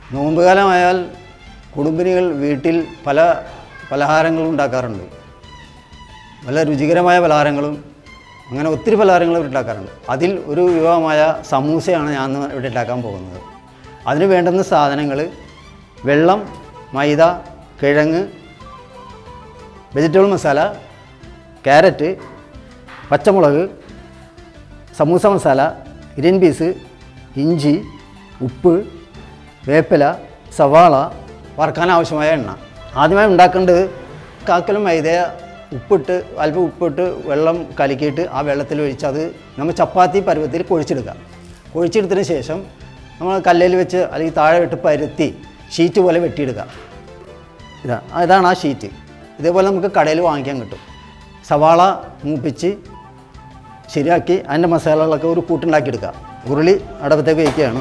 നോമ്പ് കാലമായാൽ കുടുംബിനികൾ വീട്ടിൽ പല പലഹാരങ്ങളും ഉണ്ടാക്കാറുണ്ട് നല്ല രുചികരമായ പലഹാരങ്ങളും അങ്ങനെ ഒത്തിരി പലഹാരങ്ങൾ ഇവിടെ ഉണ്ടാക്കാറുണ്ട് അതിൽ ഒരു വിഭവമായ സമൂസയാണ് ഞാൻ ഇന്ന് ഇവിടെ ഉണ്ടാക്കാൻ പോകുന്നത് അതിന് വേണ്ടുന്ന സാധനങ്ങൾ വെള്ളം മൈദ കിഴങ്ങ് വെജിറ്റബിൾ മസാല ക്യാരറ്റ് പച്ചമുളക് സമൂസ മസാല ഗ്രീൻ പീസ് ഇഞ്ചി ഉപ്പ് വേപ്പില സവാള വറുക്കാൻ ആവശ്യമായ എണ്ണ ആദ്യമായി ഉണ്ടാക്കേണ്ടത് കാക്കലും മൈദ ഉപ്പിട്ട് അല്പം ഉപ്പിട്ട് വെള്ളം കലക്കിയിട്ട് ആ വെള്ളത്തിൽ ഒഴിച്ച് അത് നമ്മൾ ചപ്പാത്തി പരുവത്തിൽ കുഴിച്ചെടുക്കുക കുഴിച്ചെടുത്തതിന് ശേഷം നമ്മൾ കല്ലിൽ വെച്ച് അല്ലെങ്കിൽ താഴെ ഇട്ട് പരുത്തി ഷീറ്റ് പോലെ വെട്ടിയെടുക്കുക ഇതാ ഇതാണ് ആ ഷീറ്റ് ഇതേപോലെ നമുക്ക് കടയിൽ വാങ്ങിക്കാൻ കിട്ടും സവാള മൂപ്പിച്ച് ശരിയാക്കി അതിൻ്റെ മസാലകളൊക്കെ ഒരു കൂട്ടുണ്ടാക്കിയെടുക്കുക ഉരുളി അടപ്പത്തേക്ക് വയ്ക്കുകയാണ്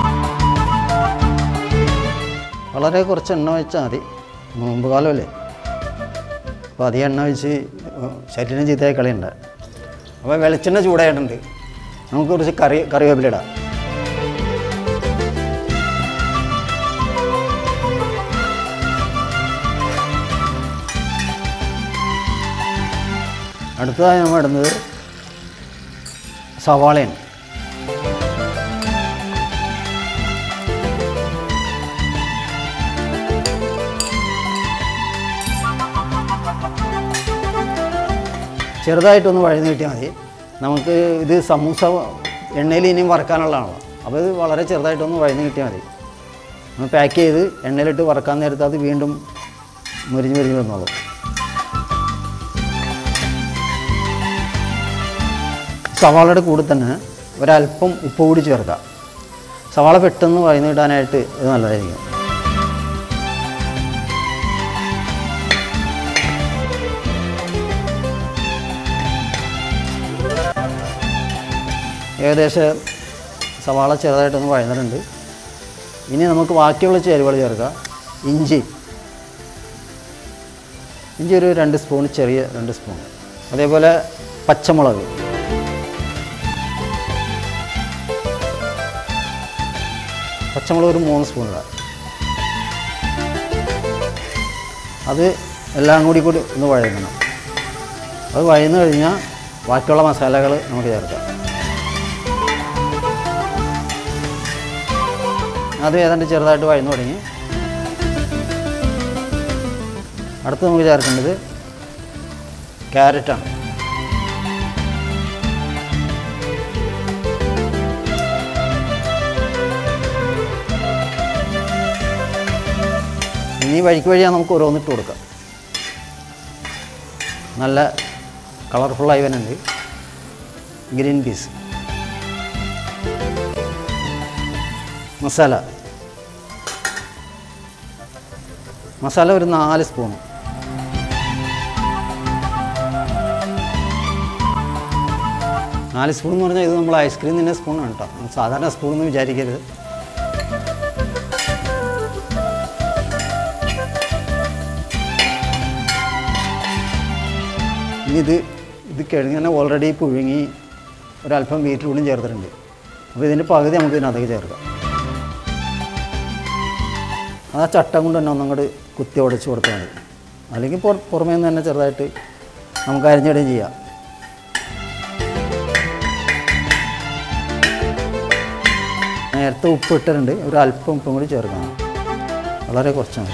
വളരെ കുറച്ച് എണ്ണ വെച്ചാൽ മതി മുമ്പ് കാലമല്ലേ അപ്പോൾ അധികം എണ്ണ വെച്ച് ശരീരം ചീത്തയായി കളയണ്ട അപ്പോൾ വെളിച്ചെണ്ണ ചൂടായിട്ടുണ്ട് നമുക്ക് കുറച്ച് കറി കറിവേപ്പില ഇടാം അടുത്തതായി നമ്മൾ ഇടുന്നത് സവാളയാണ് ചെറുതായിട്ടൊന്ന് വഴന്ന് കിട്ടിയാൽ മതി നമുക്ക് ഇത് സമൂസ എണ്ണയിൽ ഇനിയും വറക്കാനുള്ളതാണല്ലോ അപ്പോൾ ഇത് വളരെ ചെറുതായിട്ടൊന്ന് വഴന്ന് കിട്ടിയാൽ മതി നമ്മൾ പാക്ക് ചെയ്ത് എണ്ണയിലിട്ട് വറക്കാൻ നേരത്ത് അത് വീണ്ടും മുരിഞ്ഞ് മുരിഞ്ഞ് വന്നോളും സവാളയുടെ കൂടെ തന്നെ ഒരല്പം ഉപ്പ് കൂടി ചേർക്കാം സവാള പെട്ടെന്ന് വഴന്ന് കിട്ടാനായിട്ട് ഇത് നല്ലതായിരിക്കും ഏകദേശം സവാള ചെറുതായിട്ടൊന്ന് വഴന്നിട്ടുണ്ട് ഇനി നമുക്ക് ബാക്കിയുള്ള ചേരുവകൾ ചേർക്കാം ഇഞ്ചി ഇഞ്ചി ഒരു രണ്ട് സ്പൂൺ ചെറിയ രണ്ട് സ്പൂൺ അതേപോലെ പച്ചമുളക് പച്ചമുളക് ഒരു മൂന്ന് സ്പൂൺ ഇടാം അത് എല്ലാം കൂടി കൂടി ഒന്ന് വഴങ്ങണം അത് വഴന്നു കഴിഞ്ഞാൽ ബാക്കിയുള്ള മസാലകൾ നമുക്ക് ചേർക്കാം അത് ഏതാണ്ട് ചെറുതായിട്ട് വഴന്നു തുടങ്ങി അടുത്ത് നമുക്ക് ചേർക്കേണ്ടത് ക്യാരറ്റാണ് ഇനി വഴിക്ക് വഴിയാ നമുക്ക് ഓരോന്നിട്ട് കൊടുക്കാം നല്ല കളർഫുള്ളായി വരുന്നുണ്ട് ഗ്രീൻ പീസ് മസാല മസാല ഒരു നാല് സ്പൂൺ നാല് സ്പൂൺ എന്ന് പറഞ്ഞാൽ ഇത് നമ്മൾ ഐസ്ക്രീം തിന്ന സ്പൂണാണ് കേട്ടോ സാധാരണ സ്പൂൺ എന്ന് വിചാരിക്കരുത് ഇനി ഇത് ഇത് കിഴങ്ങനെ ഓൾറെഡി പുഴുങ്ങി ഒരല്പം ബീറ്റ്റൂട്ടും ചേർത്തിട്ടുണ്ട് അപ്പോൾ ഇതിൻ്റെ പകുതി നമുക്ക് ഇതിനകത്തേക്ക് ചേർക്കാം അത് ആ ചട്ടം കൊണ്ട് തന്നെ ഒന്നങ്ങോട്ട് കുത്തി ഉടച്ച് കൊടുത്താൽ മതി അല്ലെങ്കിൽ പുറ പുറമേ നിന്ന് തന്നെ ചെറുതായിട്ട് നമുക്ക് അരിഞ്ഞിടുകയും ചെയ്യാം നേരത്തെ ഉപ്പ് ഇട്ടിട്ടുണ്ട് ഒരു അല്പം ഉപ്പും കൂടി ചേർക്കണം വളരെ കുറച്ചാണ്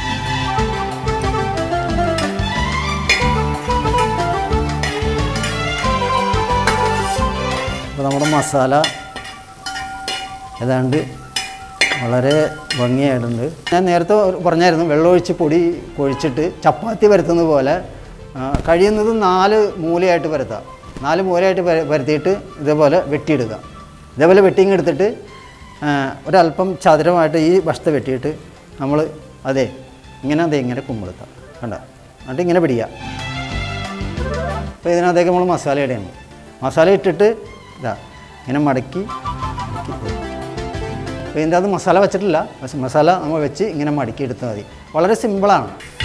അപ്പോൾ നമ്മുടെ മസാല ഏതാണ്ട് വളരെ ഭംഗിയായിട്ടുണ്ട് ഞാൻ നേരത്തെ പറഞ്ഞായിരുന്നു വെള്ളമൊഴിച്ച് പൊടി കൊഴിച്ചിട്ട് ചപ്പാത്തി പരത്തുന്നത് പോലെ ആ, കഴിയുന്നത് നാല് മൂലയായിട്ട് പരത്താം നാല് മൂലയായിട്ട് പര- പരത്തിയിട്ട് ഇതേപോലെ വെട്ടിയെടുക്കുക ഇതേപോലെ വെട്ടിങ് എടുത്തിട്ട് ആ, ഒരല്പം ചതുരമായിട്ട് ഈ വശത്ത് വെട്ടിയിട്ട് നമ്മൾ അതെ ഇങ്ങനെ അതെ ഇങ്ങനെ കുമ്പെടുത്താം കണ്ട എന്നിട്ട് ഇങ്ങനെ പിടിക്കുക അപ്പോൾ ഇതിനകത്തേക്ക് നമ്മൾ മസാല ഇടയാണ് മസാല ഇട്ടിട്ട് ഇതാ ഇങ്ങനെ മടക്കി മടക്കി അപ്പോൾ ഇതിൻ്റെ അത് മസാല വെച്ചിട്ടില്ല പക്ഷെ മസാല നമ്മൾ വെച്ച് ഇങ്ങനെ മടക്കി എടുത്താൽ മതി വളരെ സിമ്പിളാണ്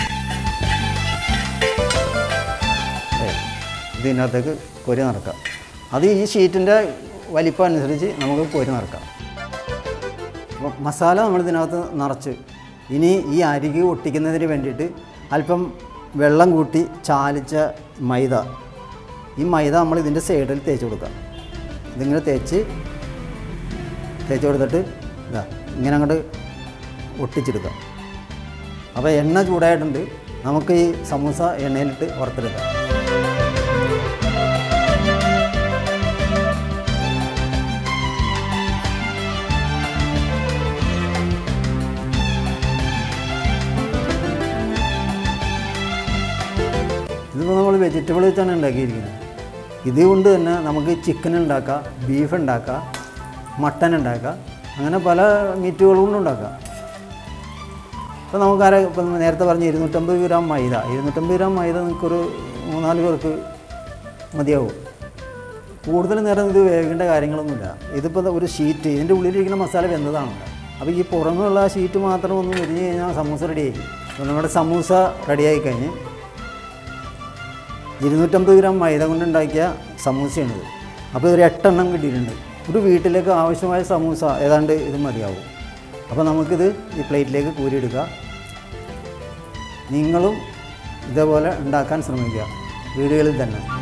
ഏ, ഇത് ഇതിനകത്തേക്ക് കൊരി നിറക്കാം അത് ഈ ഷീറ്റിൻ്റെ വലിപ്പം അനുസരിച്ച് നമുക്ക് കൊരി നിറക്കാം അപ്പോൾ മസാല നമ്മൾ ഇതിനകത്ത് നിറച്ച് ഇനി ഈ അരികെ ഒട്ടിക്കുന്നതിന് വേണ്ടിയിട്ട് അല്പം വെള്ളം കൂട്ടി ചാലിച്ച മൈദ ഈ മൈദ നമ്മൾ ഇതിൻ്റെ സൈഡിൽ തേച്ച് കൊടുക്കുക ഇതിങ്ങനെ തേച്ച് തേച്ച് കൊടുത്തിട്ട് ഇതാ ഇങ്ങനെ അങ്ങോട്ട് ഒട്ടിച്ചെടുക്കുക അപ്പോൾ എണ്ണ ചൂടായിട്ടുണ്ട് നമുക്ക് ഈ സമൂസ എണ്ണയിലിട്ട് വറുത്തെടുക്കാം ഇതിപ്പോൾ നമ്മൾ വെജിറ്റബിൾ വെച്ചാണ് ഉണ്ടാക്കിയിരിക്കുന്നത് ഇതുകൊണ്ട് തന്നെ നമുക്ക് ചിക്കൻ ഉണ്ടാക്കാം ബീഫ് ഉണ്ടാക്കാം മട്ടൻ ഉണ്ടാക്കാം അങ്ങനെ പല മീറ്റുകൾ കൊണ്ടും ഉണ്ടാക്കാം ഇപ്പോൾ നമുക്കാരെ ഇപ്പം നേരത്തെ പറഞ്ഞ ഇരുന്നൂറ്റമ്പത് ഗ്രാം മൈദ ഇരുന്നൂറ്റമ്പത് ഗ്രാം മൈദ നിങ്ങൾക്കൊരു മൂന്നാല് പേർക്ക് മതിയാവും കൂടുതൽ നേരം ഇത് വേകേണ്ട കാര്യങ്ങളൊന്നുമില്ല ഇതിപ്പോൾ ഒരു ഷീറ്റ് ഇതിൻ്റെ ഉള്ളിലിരിക്കുന്ന മസാല വെന്തതാണ് അപ്പോൾ ഈ പുറമെയുള്ള ആ ഷീറ്റ് മാത്രം ഒന്ന് മുരിഞ്ഞ് കഴിഞ്ഞാൽ സമൂസ റെഡിയായി അപ്പോൾ നമ്മുടെ സമൂസ റെഡിയായി കഴിഞ്ഞ് ഇരുന്നൂറ്റമ്പത് ഗ്രാം മൈദ കൊണ്ടുണ്ടാക്കിയ സമൂസയാണിത് അപ്പോൾ ഒരു എട്ടെണ്ണം കിട്ടിയിട്ടുണ്ട് ഒരു വീട്ടിലേക്ക് ആവശ്യമായ സമൂസ ഏതാണ്ട് ഇത് മതിയാവും അപ്പോൾ നമുക്കിത് ഈ പ്ലേറ്റിലേക്ക് കൂരിയെടുക്കുക നിങ്ങളും ഇതേപോലെ ഉണ്ടാക്കാൻ ശ്രമിക്കുക വീടുകളിൽ തന്നെ